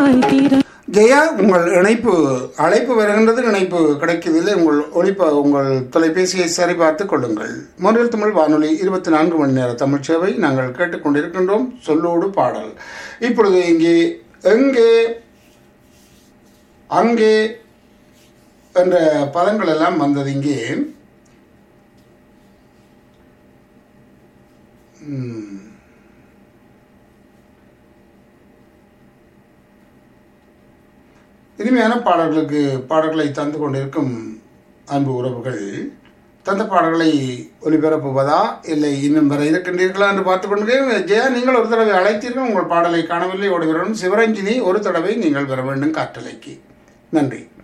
தாய் தீர ஜெயா உங்கள் இணைப்பு அழைப்பு வருகின்றது இணைப்பு கிடைக்கவில்லை உங்கள் ஒளிப்ப உங்கள் தொலைபேசியை சரிபார்த்து கொள்ளுங்கள் மொழில் தமிழ் வானொலி இருபத்தி நான்கு மணி நேர தமிழ் சேவை நாங்கள் கேட்டுக்கொண்டிருக்கின்றோம் சொல்லோடு பாடல் இப்பொழுது இங்கே எங்கே அங்கே என்ற பதங்கள் எல்லாம் வந்தது இங்கே ம். இனிமையான பாடல்களுக்கு பாடல்களை தந்து கொண்டிருக்கும் அன்பு உறவுகள் தந்த பாடல்களை ஒலிபரப்புவதா இல்லை இன்னும் வர இருக்கின்றீர்களா என்று பார்த்துக் கொண்டிருக்கிறேன் ஜெயா நீங்கள் ஒரு தடவை அழைத்தீர்கள் உங்கள் பாடலை காணவில்லை ஓடுகிறோம் சிவரஞ்சினி ஒரு தடவை நீங்கள் வர வேண்டும் காற்றலைக்கு நன்றி